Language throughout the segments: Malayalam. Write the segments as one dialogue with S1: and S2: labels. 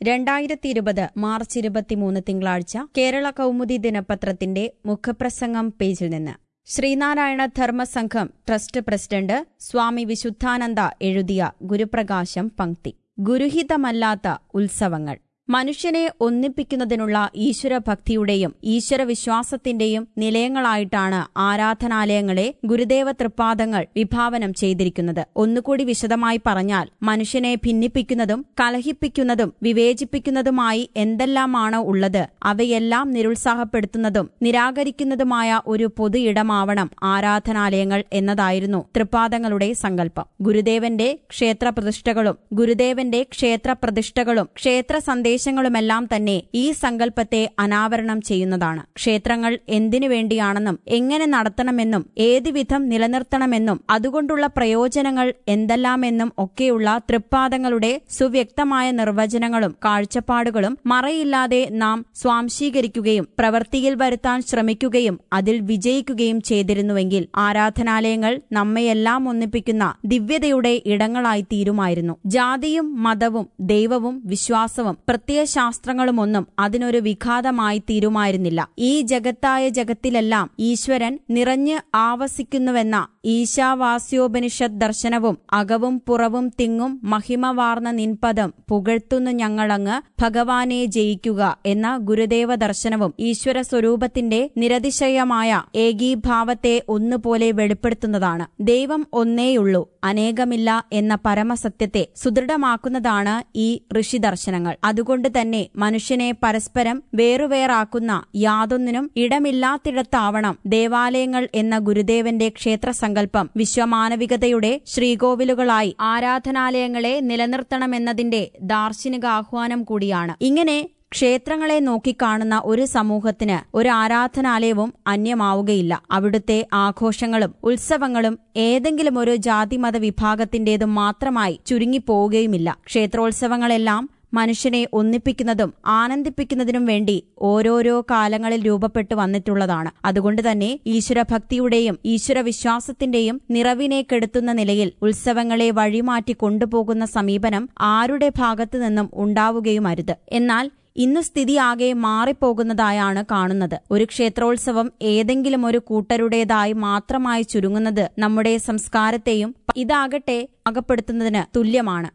S1: രണ്ടായിരത്തി ഇരുപത് മാർച്ച് ഇരുപത്തിമൂന്ന് തിങ്കളാഴ്ച കേരള കൗമുദി ദിനപത്രത്തിന്റെ മുഖപ്രസംഗം പേജിൽ നിന്ന് ശ്രീനാരായണ ധർമ്മസംഘം ട്രസ്റ്റ് പ്രസിഡന്റ് സ്വാമി വിശുദ്ധാനന്ദ എഴുതിയ ഗുരുപ്രകാശം പങ്ക്തി ഗുരുഹിതമല്ലാത്ത ഉത്സവങ്ങൾ മനുഷ്യനെ ഒന്നിപ്പിക്കുന്നതിനുള്ള ഈശ്വരഭക്തിയുടെയും ഈശ്വരവിശ്വാസത്തിന്റെയും നിലയങ്ങളായിട്ടാണ് ആരാധനാലയങ്ങളെ ഗുരുദേവ തൃപ്പാദങ്ങൾ വിഭാവനം ചെയ്തിരിക്കുന്നത് ഒന്നുകൂടി വിശദമായി പറഞ്ഞാൽ മനുഷ്യനെ ഭിന്നിപ്പിക്കുന്നതും കലഹിപ്പിക്കുന്നതും വിവേചിപ്പിക്കുന്നതുമായി എന്തെല്ലാമാണ് ഉള്ളത് അവയെല്ലാം നിരുത്സാഹപ്പെടുത്തുന്നതും നിരാകരിക്കുന്നതുമായ ഒരു പൊതു ഇടമാവണം ആരാധനാലയങ്ങൾ എന്നതായിരുന്നു തൃപ്പാദങ്ങളുടെ സങ്കല്പം ഗുരുദേവന്റെ ക്ഷേത്രപ്രതിഷ്ഠകളും ഗുരുദേവന്റെ ക്ഷേത്രപ്രതിഷ്ഠകളും ക്ഷേത്ര സന്ദേശങ്ങളുമെല്ലാം തന്നെ ഈ സങ്കല്പത്തെ അനാവരണം ചെയ്യുന്നതാണ് ക്ഷേത്രങ്ങൾ എന്തിനു വേണ്ടിയാണെന്നും എങ്ങനെ നടത്തണമെന്നും ഏതു വിധം നിലനിർത്തണമെന്നും അതുകൊണ്ടുള്ള പ്രയോജനങ്ങൾ എന്തെല്ലാമെന്നും ഒക്കെയുള്ള തൃപ്പാദങ്ങളുടെ സുവ്യക്തമായ നിർവചനങ്ങളും കാഴ്ചപ്പാടുകളും മറയില്ലാതെ നാം സ്വാംശീകരിക്കുകയും പ്രവൃത്തിയിൽ വരുത്താൻ ശ്രമിക്കുകയും അതിൽ വിജയിക്കുകയും ചെയ്തിരുന്നുവെങ്കിൽ ആരാധനാലയങ്ങൾ നമ്മയെല്ലാം ഒന്നിപ്പിക്കുന്ന ദിവ്യതയുടെ ഇടങ്ങളായി തീരുമായിരുന്നു ജാതിയും മതവും ദൈവവും വിശ്വാസവും പ്രത്യയശാസ്ത്രങ്ങളുമൊന്നും അതിനൊരു വിഘാതമായി തീരുമായിരുന്നില്ല ഈ ജഗത്തായ ജഗത്തിലെല്ലാം ഈശ്വരൻ നിറഞ്ഞ് ആവസിക്കുന്നുവെന്ന ഈശാവാസ്യോപനിഷത് ദർശനവും അകവും പുറവും തിങ്ങും മഹിമവാർന്ന നിൻപദം പുകഴ്ത്തുന്നു ഞങ്ങളങ്ങ് ഭഗവാനെ ജയിക്കുക എന്ന ഗുരുദേവ ദർശനവും ഈശ്വര സ്വരൂപത്തിന്റെ നിരതിശയമായ ഏകീഭാവത്തെ ഒന്നുപോലെ വെളിപ്പെടുത്തുന്നതാണ് ദൈവം ഒന്നേയുള്ളൂ അനേകമില്ല എന്ന പരമസത്യത്തെ സുദൃഢമാക്കുന്നതാണ് ഈ ഋഷിദർശനങ്ങൾ അതുകൊണ്ട് തന്നെ മനുഷ്യനെ പരസ്പരം വേറുവേറാക്കുന്ന യാതൊന്നിനും ഇടമില്ലാത്തിടത്താവണം ദേവാലയങ്ങൾ എന്ന ഗുരുദേവന്റെ ക്ഷേത്രസങ്കല്പം വിശ്വമാനവികതയുടെ ശ്രീകോവിലുകളായി ആരാധനാലയങ്ങളെ നിലനിർത്തണമെന്നതിന്റെ ദാർശനിക ആഹ്വാനം കൂടിയാണ് ഇങ്ങനെ ക്ഷേത്രങ്ങളെ നോക്കിക്കാണുന്ന ഒരു സമൂഹത്തിന് ഒരു ആരാധനാലയവും അന്യമാവുകയില്ല അവിടുത്തെ ആഘോഷങ്ങളും ഉത്സവങ്ങളും ഏതെങ്കിലും ഒരു ജാതിമത വിഭാഗത്തിന്റേതും മാത്രമായി ചുരുങ്ങിപ്പോവുകയുമില്ല ക്ഷേത്രോത്സവങ്ങളെല്ലാം മനുഷ്യനെ ഒന്നിപ്പിക്കുന്നതും ആനന്ദിപ്പിക്കുന്നതിനും വേണ്ടി ഓരോരോ കാലങ്ങളിൽ രൂപപ്പെട്ടു വന്നിട്ടുള്ളതാണ് അതുകൊണ്ട് തന്നെ ഈശ്വരഭക്തിയുടെയും ഈശ്വരവിശ്വാസത്തിന്റെയും നിറവിനെ കെടുത്തുന്ന നിലയിൽ ഉത്സവങ്ങളെ വഴിമാറ്റി കൊണ്ടുപോകുന്ന സമീപനം ആരുടെ ഭാഗത്തു നിന്നും ഉണ്ടാവുകയുമരുത് എന്നാൽ ഇന്ന് സ്ഥിതി ആകെ മാറിപ്പോകുന്നതായാണ് കാണുന്നത് ഒരു ക്ഷേത്രോത്സവം ഏതെങ്കിലും ഒരു കൂട്ടരുടേതായി മാത്രമായി ചുരുങ്ങുന്നത് നമ്മുടെ സംസ്കാരത്തെയും ഇതാകട്ടെ അകപ്പെടുത്തുന്നതിന് തുല്യമാണ്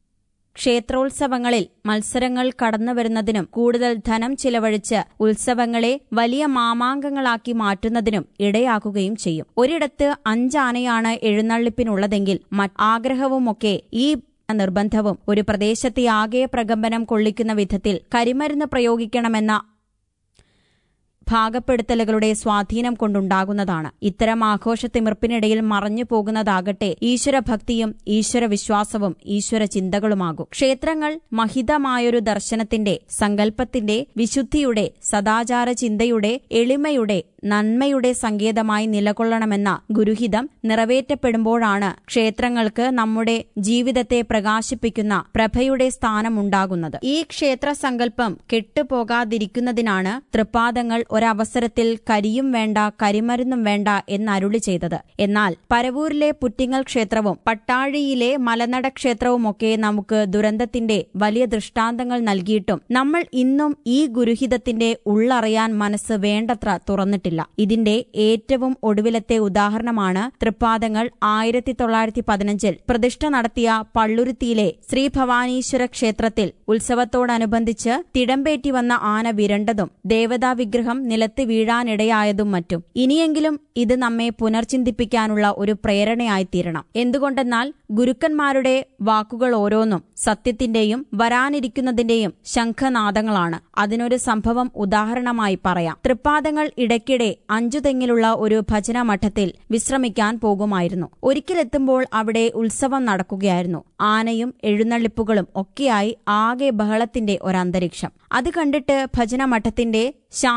S1: ക്ഷേത്രോത്സവങ്ങളിൽ മത്സരങ്ങൾ കടന്നുവരുന്നതിനും കൂടുതൽ ധനം ചിലവഴിച്ച് ഉത്സവങ്ങളെ വലിയ മാമാങ്കങ്ങളാക്കി മാറ്റുന്നതിനും ഇടയാക്കുകയും ചെയ്യും ഒരിടത്ത് അഞ്ചാനയാണ് എഴുന്നള്ളിപ്പിനുള്ളതെങ്കിൽ ആഗ്രഹവുമൊക്കെ ഈ നിർബന്ധവും ഒരു പ്രദേശത്തെ ആകെ പ്രകമ്പനം കൊള്ളിക്കുന്ന വിധത്തിൽ കരിമരുന്ന് പ്രയോഗിക്കണമെന്ന ഭാഗപ്പെടുത്തലുകളുടെ സ്വാധീനം കൊണ്ടുണ്ടാകുന്നതാണ് ഇത്തരം ആഘോഷത്തിമിർപ്പിനിടയിൽ മറഞ്ഞു പോകുന്നതാകട്ടെ ഈശ്വരഭക്തിയും ഈശ്വരവിശ്വാസവും ഈശ്വര ചിന്തകളുമാകും ക്ഷേത്രങ്ങൾ മഹിതമായൊരു ദർശനത്തിന്റെ സങ്കല്പത്തിന്റെ വിശുദ്ധിയുടെ സദാചാര ചിന്തയുടെ എളിമയുടെ നന്മയുടെ സങ്കേതമായി നിലകൊള്ളണമെന്ന ഗുരുഹിതം നിറവേറ്റപ്പെടുമ്പോഴാണ് ക്ഷേത്രങ്ങൾക്ക് നമ്മുടെ ജീവിതത്തെ പ്രകാശിപ്പിക്കുന്ന പ്രഭയുടെ സ്ഥാനമുണ്ടാകുന്നത് ഈ ക്ഷേത്ര സങ്കല്പം കെട്ടുപോകാതിരിക്കുന്നതിനാണ് തൃപ്പാദങ്ങൾ ഒരവസരത്തിൽ കരിയും വേണ്ട കരിമരുന്നും വേണ്ട എന്നരുളി ചെയ്തത് എന്നാൽ പരവൂരിലെ പുറ്റിങ്ങൽ ക്ഷേത്രവും പട്ടാഴിയിലെ മലനട ക്ഷേത്രവുമൊക്കെ നമുക്ക് ദുരന്തത്തിന്റെ വലിയ ദൃഷ്ടാന്തങ്ങൾ നൽകിയിട്ടും നമ്മൾ ഇന്നും ഈ ഗുരുഹിതത്തിന്റെ ഉള്ളറിയാൻ മനസ്സ് വേണ്ടത്ര തുറന്നിട്ടില്ല ഇതിന്റെ ഏറ്റവും ഒടുവിലത്തെ ഉദാഹരണമാണ് തൃപ്പാദങ്ങൾ ആയിരത്തി തൊള്ളായിരത്തി പതിനഞ്ചിൽ പ്രതിഷ്ഠ നടത്തിയ പള്ളുരുത്തിയിലെ ശ്രീ ഭവാനീശ്വര ക്ഷേത്രത്തിൽ ഉത്സവത്തോടനുബന്ധിച്ച് തിടമ്പേറ്റി വന്ന ആന വിരണ്ടതും ദേവതാ വിഗ്രഹം നിലത്ത് വീഴാനിടയായതും മറ്റും ഇനിയെങ്കിലും ഇത് നമ്മെ പുനർചിന്തിപ്പിക്കാനുള്ള ഒരു പ്രേരണയായിത്തീരണം എന്തുകൊണ്ടെന്നാൽ ഗുരുക്കന്മാരുടെ വാക്കുകൾ ഓരോന്നും സത്യത്തിന്റെയും വരാനിരിക്കുന്നതിന്റെയും ശംഖനാദങ്ങളാണ് അതിനൊരു സംഭവം ഉദാഹരണമായി പറയാം തൃപ്പാദങ്ങൾ ഇടയ്ക്കിടെ അഞ്ചുതെങ്ങിലുള്ള ഒരു ഭജന മഠത്തിൽ വിശ്രമിക്കാൻ പോകുമായിരുന്നു ഒരിക്കലെത്തുമ്പോൾ അവിടെ ഉത്സവം നടക്കുകയായിരുന്നു ആനയും എഴുന്നള്ളിപ്പുകളും ഒക്കെയായി ആകെ ബഹളത്തിന്റെ ഒരന്തരീക്ഷം അത് കണ്ടിട്ട് ഭജന മഠത്തിന്റെ ശാന്തിയില്ല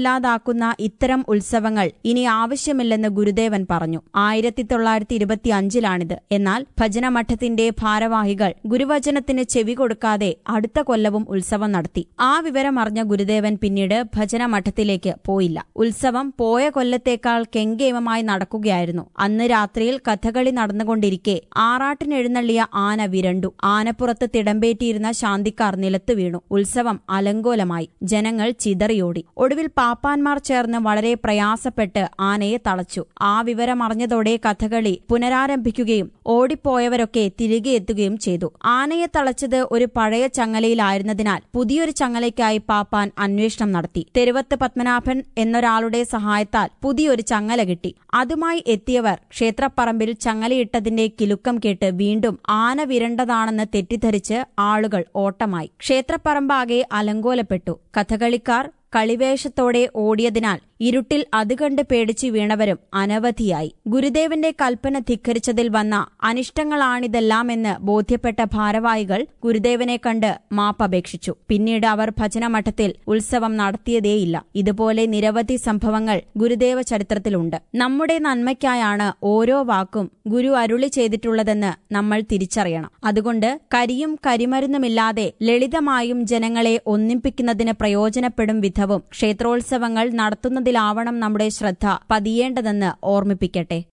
S1: ഇല്ലാതാക്കുന്ന ഇത്തരം ഉത്സവങ്ങൾ ഇനി ആവശ്യമില്ലെന്ന് ഗുരുദേവൻ പറഞ്ഞു ആയിരത്തി തൊള്ളായിരത്തി ഇരുപത്തി അഞ്ചിലാണിത് എന്നാൽ ഭജനമഠത്തിന്റെ ഭാരവാഹികൾ ഗുരുവചനത്തിന് ചെവി കൊടുക്കാതെ അടുത്ത കൊല്ലവും ഉത്സവം നടത്തി ആ വിവരം അറിഞ്ഞ ഗുരുദേവൻ പിന്നീട് ഭജനമഠത്തിലേക്ക് പോയില്ല ഉത്സവം പോയ കൊല്ലത്തേക്കാൾ കെങ്കേമമായി നടക്കുകയായിരുന്നു അന്ന് രാത്രിയിൽ കഥകളി നടന്നുകൊണ്ടിരിക്കെ ആറാട്ടിനെഴുന്നള്ളിയ ആന വിരണ്ടു ആനപ്പുറത്ത് തിടമ്പേറ്റിയിരുന്ന ശാന്തിക്കാർ നിലത്തു വീണു ഉത്സവം അലങ്കോലമായി ജനങ്ങൾ ചിതറിയോടി ഒടുവിൽ പാപ്പാന്മാർ ചേർന്ന് വളരെ പ്രയാസപ്പെട്ട് ആനയെ തളച്ചു ആ വിവരമറിഞ്ഞതോടെ കഥകളി പുനരാരംഭിക്കുകയും ഓടിപ്പോയവരൊക്കെ തിരികെ എത്തുകയും ചെയ്തു ആനയെ തളച്ചത് ഒരു പഴയ ചങ്ങലയിലായിരുന്നതിനാൽ പുതിയൊരു ചങ്ങലയ്ക്കായി പാപ്പാൻ അന്വേഷണം നടത്തി തെരുവത്ത് പത്മനാഭൻ എന്നൊരാളുടെ സഹായത്താൽ പുതിയൊരു ചങ്ങല കിട്ടി അതുമായി എത്തിയവർ ക്ഷേത്രപ്പറമ്പിൽ ചങ്ങലയിട്ടതിന്റെ കിലുക്കം കേട്ട് വീണ്ടും ആന വിരണ്ടതാണെന്ന് തെറ്റിദ്ധരിച്ച് ആളുകൾ ഓട്ടമായി ക്ഷേത്രപ്പറമ്പാകെ അലങ്കോലപ്പെട്ടു കഥകളിക്കാർ കളിവേഷത്തോടെ ഓടിയതിനാൽ ഇരുട്ടിൽ അത് കണ്ട് പേടിച്ചു വീണവരും അനവധിയായി ഗുരുദേവന്റെ കൽപ്പന ധിക്കരിച്ചതിൽ വന്ന അനിഷ്ടങ്ങളാണിതെല്ലാമെന്ന് ബോധ്യപ്പെട്ട ഭാരവാഹികൾ ഗുരുദേവനെ കണ്ട് മാപ്പപേക്ഷിച്ചു പിന്നീട് അവർ ഭജനമഠത്തിൽ ഉത്സവം നടത്തിയതേയില്ല ഇതുപോലെ നിരവധി സംഭവങ്ങൾ ഗുരുദേവ ചരിത്രത്തിലുണ്ട് നമ്മുടെ നന്മയ്ക്കായാണ് ഓരോ വാക്കും ഗുരു അരുളി ചെയ്തിട്ടുള്ളതെന്ന് നമ്മൾ തിരിച്ചറിയണം അതുകൊണ്ട് കരിയും കരിമരുന്നുമില്ലാതെ ലളിതമായും ജനങ്ങളെ ഒന്നിപ്പിക്കുന്നതിന് പ്രയോജനപ്പെടും വിധവും ക്ഷേത്രോത്സവങ്ങൾ നടത്തുന്നതിലാവണം നമ്മുടെ ശ്രദ്ധ പതിയേണ്ടതെന്ന് ഓർമ്മിപ്പിക്കട്ടെ